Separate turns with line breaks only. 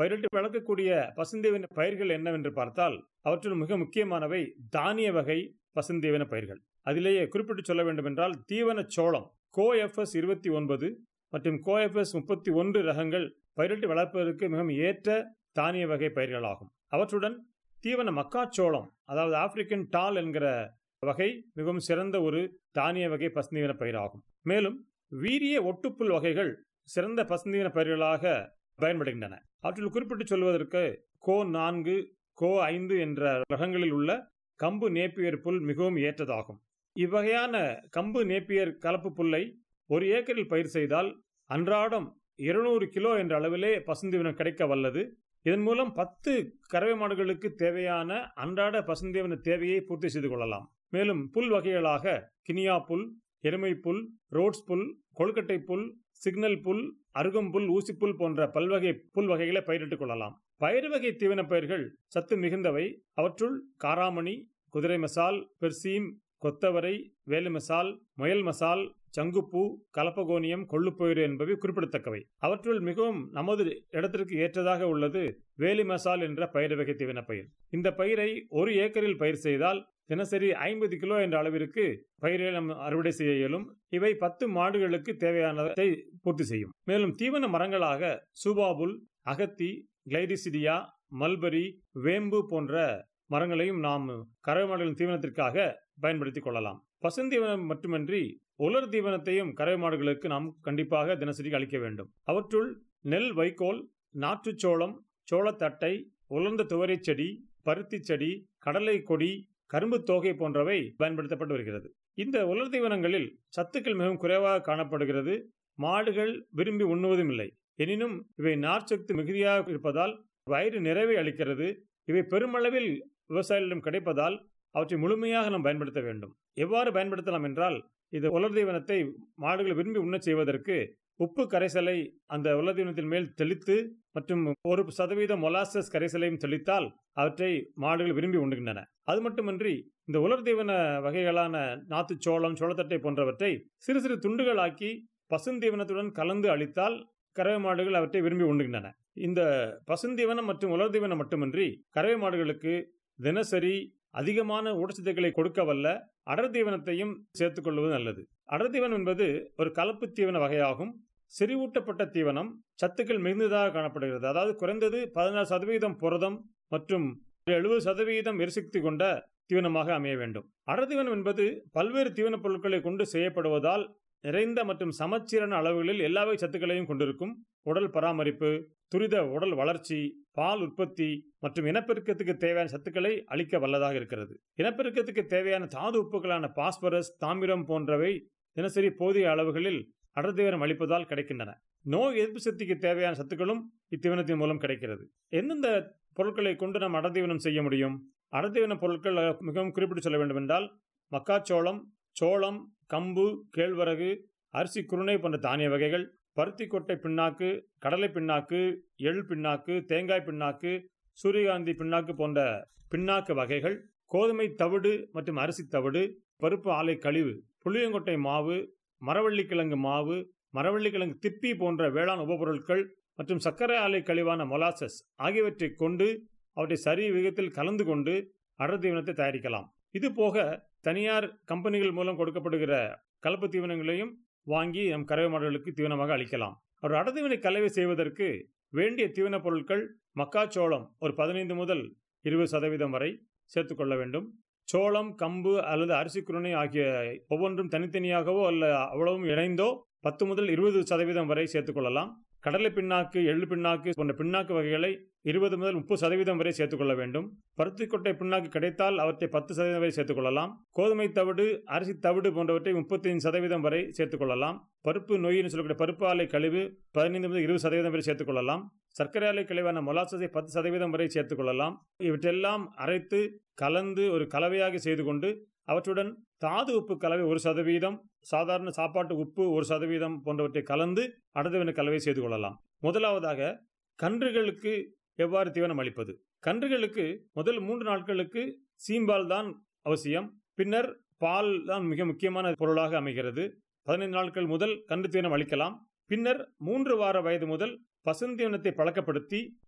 பயிரிட்டு வளர்க்கக்கூடிய பசுந்தீவன பயிர்கள் என்னவென்று பார்த்தால் அவற்றுள் மிக முக்கியமானவை தானிய வகை பசுந்தீவன பயிர்கள் அதிலேயே குறிப்பிட்டு சொல்ல வேண்டும் என்றால் தீவன சோளம் கோ எஃப்எஸ் இருபத்தி ஒன்பது மற்றும் கோ எஃப்எஸ் முப்பத்தி ஒன்று ரகங்கள் பயிரிட்டு வளர்ப்பதற்கு மிகவும் ஏற்ற தானிய வகை பயிர்களாகும் அவற்றுடன் தீவன மக்காச்சோளம் அதாவது ஆப்பிரிக்கன் டால் என்கிற வகை மிகவும் சிறந்த ஒரு தானிய வகை பசுந்தீவன பயிராகும் மேலும் வீரிய ஒட்டுப்புல் வகைகள் சிறந்த பசுந்தீவன பயிர்களாக பயன்படுகின்றன அவற்றில் குறிப்பிட்டு சொல்வதற்கு கோ நான்கு கோ ஐந்து என்ற ரகங்களில் உள்ள கம்பு நேப்பியர் புல் மிகவும் ஏற்றதாகும் இவ்வகையான கம்பு நேப்பியர் கலப்பு புல்லை ஒரு ஏக்கரில் பயிர் செய்தால் அன்றாடம் இருநூறு கிலோ என்ற அளவிலே பசுந்தீவனம் கிடைக்க வல்லது இதன் மூலம் பத்து கறவை மாடுகளுக்கு தேவையான அன்றாட பசுந்தீவன தேவையை பூர்த்தி செய்து கொள்ளலாம் மேலும் புல் வகைகளாக கினியா புல் எருமை புல் ரோட்ஸ் புல் கொழுக்கட்டை புல் சிக்னல் புல் அருகம்புல் ஊசிப்புல் போன்ற பல்வகை புல் வகைகளை பயிரிட்டுக் கொள்ளலாம் பயிர் வகை தீவன பயிர்கள் சத்து மிகுந்தவை அவற்றுள் காராமணி குதிரை மசால் பெர்சீம் கொத்தவரை வேலு மசால் முயல் மசால் சங்குப்பூ கலப்பகோனியம் கொள்ளுப்பயிறு என்பவை குறிப்பிடத்தக்கவை அவற்றுள் மிகவும் நமது இடத்திற்கு ஏற்றதாக உள்ளது வேலி மசால் என்ற பயிர் வகை தீவன பயிர் இந்த பயிரை ஒரு ஏக்கரில் பயிர் செய்தால் தினசரி ஐம்பது கிலோ என்ற அளவிற்கு பயிரை நாம் அறுவடை செய்ய இயலும் இவை பத்து மாடுகளுக்கு தேவையானதை பூர்த்தி செய்யும் மேலும் தீவன மரங்களாக சூபாபுல் அகத்தி கிளைடிசிடியா மல்பரி வேம்பு போன்ற மரங்களையும் நாம் கறவை மாடுகளின் தீவனத்திற்காக பயன்படுத்திக் கொள்ளலாம் பசுந்தீவனம் மட்டுமின்றி உலர் தீவனத்தையும் கறவை மாடுகளுக்கு நாம் கண்டிப்பாக தினசரி அளிக்க வேண்டும் அவற்றுள் நெல் வைக்கோல் நாற்றுச்சோளம் சோளத்தட்டை உலர்ந்த துவரை செடி பருத்தி செடி கடலை கொடி கரும்பு தோகை போன்றவை பயன்படுத்தப்பட்டு வருகிறது இந்த உலர் தீவனங்களில் சத்துக்கள் மிகவும் குறைவாக காணப்படுகிறது மாடுகள் விரும்பி உண்ணுவதும் இல்லை எனினும் இவை நார்ச்சத்து மிகுதியாக இருப்பதால் வயிறு நிறைவை அளிக்கிறது இவை பெருமளவில் விவசாயிகளிடம் கிடைப்பதால் அவற்றை முழுமையாக நாம் பயன்படுத்த வேண்டும் எவ்வாறு பயன்படுத்தலாம் என்றால் இது உலர் தீவனத்தை மாடுகள் விரும்பி உண்ணச் செய்வதற்கு உப்பு கரைசலை அந்த உலர் தீவனத்தின் மேல் தெளித்து மற்றும் ஒரு சதவீதம் மொலாசஸ் கரைசலையும் தெளித்தால் அவற்றை மாடுகள் விரும்பி உண்ணுகின்றன அது மட்டுமின்றி இந்த உலர் தீவன வகைகளான நாத்துச்சோளம் சோளத்தட்டை போன்றவற்றை சிறு சிறு துண்டுகளாக்கி பசுந்தீவனத்துடன் கலந்து அளித்தால் கறவை மாடுகள் அவற்றை விரும்பி உண்ணுகின்றன இந்த பசுந்தீவனம் மற்றும் உலர் தீவனம் மட்டுமின்றி கறவை மாடுகளுக்கு தினசரி அதிகமான ஊட்டச்சத்துக்களை கொடுக்க வல்ல அடர் தீவனத்தையும் சேர்த்துக் கொள்வது நல்லது அடர் தீவனம் என்பது ஒரு கலப்பு தீவன வகையாகும் செறிவூட்டப்பட்ட தீவனம் சத்துக்கள் மிகுந்ததாக காணப்படுகிறது அதாவது குறைந்தது பதினாறு சதவீதம் புரதம் மற்றும் எழுபது சதவீதம் எரிசக்தி கொண்ட தீவனமாக அமைய வேண்டும் அடர் தீவனம் என்பது பல்வேறு தீவனப் பொருட்களை கொண்டு செய்யப்படுவதால் நிறைந்த மற்றும் சமச்சீரான அளவுகளில் எல்லா வகை சத்துக்களையும் கொண்டிருக்கும் உடல் பராமரிப்பு துரித உடல் வளர்ச்சி பால் உற்பத்தி மற்றும் இனப்பெருக்கத்துக்கு தேவையான சத்துக்களை அளிக்க வல்லதாக இருக்கிறது இனப்பெருக்கத்துக்கு தேவையான தாது உப்புகளான பாஸ்பரஸ் தாமிரம் போன்றவை தினசரி போதிய அளவுகளில் அடர்தீவனம் அளிப்பதால் கிடைக்கின்றன நோய் எதிர்ப்பு சக்திக்கு தேவையான சத்துக்களும் இத்தீவனத்தின் மூலம் கிடைக்கிறது எந்தெந்த பொருட்களை கொண்டு நாம் அடர்தீவனம் செய்ய முடியும் அடர்தீவன பொருட்கள் மிகவும் குறிப்பிட்டு சொல்ல வேண்டும் என்றால் மக்காச்சோளம் சோளம் கம்பு கேழ்வரகு அரிசி குருணை போன்ற தானிய வகைகள் பருத்தி கொட்டை பிண்ணாக்கு கடலை பிண்ணாக்கு எள் பிண்ணாக்கு தேங்காய் பிண்ணாக்கு சூரியகாந்தி பிண்ணாக்கு போன்ற பிண்ணாக்கு வகைகள் கோதுமை தவிடு மற்றும் அரிசி தவிடு பருப்பு ஆலை கழிவு புளியங்கொட்டை மாவு மரவள்ளிக்கிழங்கு மாவு மரவள்ளிக்கிழங்கு திப்பி போன்ற வேளாண் உபபொருட்கள் மற்றும் சர்க்கரை ஆலை கழிவான மொலாசஸ் ஆகியவற்றை கொண்டு அவற்றை சரி விகிதத்தில் கலந்து கொண்டு அடர் தீவனத்தை தயாரிக்கலாம் இது போக தனியார் கம்பெனிகள் மூலம் கொடுக்கப்படுகிற கலப்பு தீவனங்களையும் வாங்கி நம் கறவை மாடுகளுக்கு தீவனமாக அளிக்கலாம் ஒரு அடர்தீவனை கலவை செய்வதற்கு வேண்டிய தீவனப் பொருட்கள் மக்காச்சோளம் ஒரு பதினைந்து முதல் இருபது சதவீதம் வரை சேர்த்துக்கொள்ள வேண்டும் சோளம் கம்பு அல்லது அரிசி குருணை ஆகிய ஒவ்வொன்றும் தனித்தனியாகவோ அல்ல அவ்வளவும் இணைந்தோ பத்து முதல் இருபது சதவீதம் வரை சேர்த்துக்கொள்ளலாம் கடலை பிண்ணாக்கு எள்ளு பிண்ணாக்கு போன்ற பிண்ணாக்கு வகைகளை இருபது முதல் முப்பது சதவீதம் வரை சேர்த்துக்கொள்ள வேண்டும் பருத்தி கொட்டை பிண்ணாக்கு கிடைத்தால் அவற்றை பத்து சதவீதம் வரை சேர்த்துக்கொள்ளலாம் கோதுமை தவிடு அரிசி தவிடு போன்றவற்றை முப்பத்தைந்து சதவீதம் வரை சேர்த்துக்கொள்ளலாம் பருப்பு நோயின்னு சொல்லக்கூடிய பருப்பு ஆலை கழிவு பதினைந்து முதல் இருபது சதவீதம் வரை சேர்த்துக்கொள்ளலாம் சர்க்கரை ஆலை கழிவான மொலாசஸை பத்து சதவீதம் வரை சேர்த்துக்கொள்ளலாம் இவற்றெல்லாம் அரைத்து கலந்து ஒரு கலவையாக செய்து கொண்டு அவற்றுடன் தாது உப்பு கலவை ஒரு சதவீதம் சாதாரண சாப்பாட்டு உப்பு ஒரு சதவீதம் போன்றவற்றை கலந்து அடர்தீவன கலவை செய்து கொள்ளலாம் முதலாவதாக கன்றுகளுக்கு எவ்வாறு தீவனம் அளிப்பது கன்றுகளுக்கு முதல் மூன்று நாட்களுக்கு சீம்பால் தான் அவசியம் பின்னர் பால் தான் மிக முக்கியமான பொருளாக அமைகிறது பதினைந்து நாட்கள் முதல் கன்று தீவனம் அளிக்கலாம் பின்னர் மூன்று வார வயது முதல் பசுந்தீவனத்தை பழக்கப்படுத்தி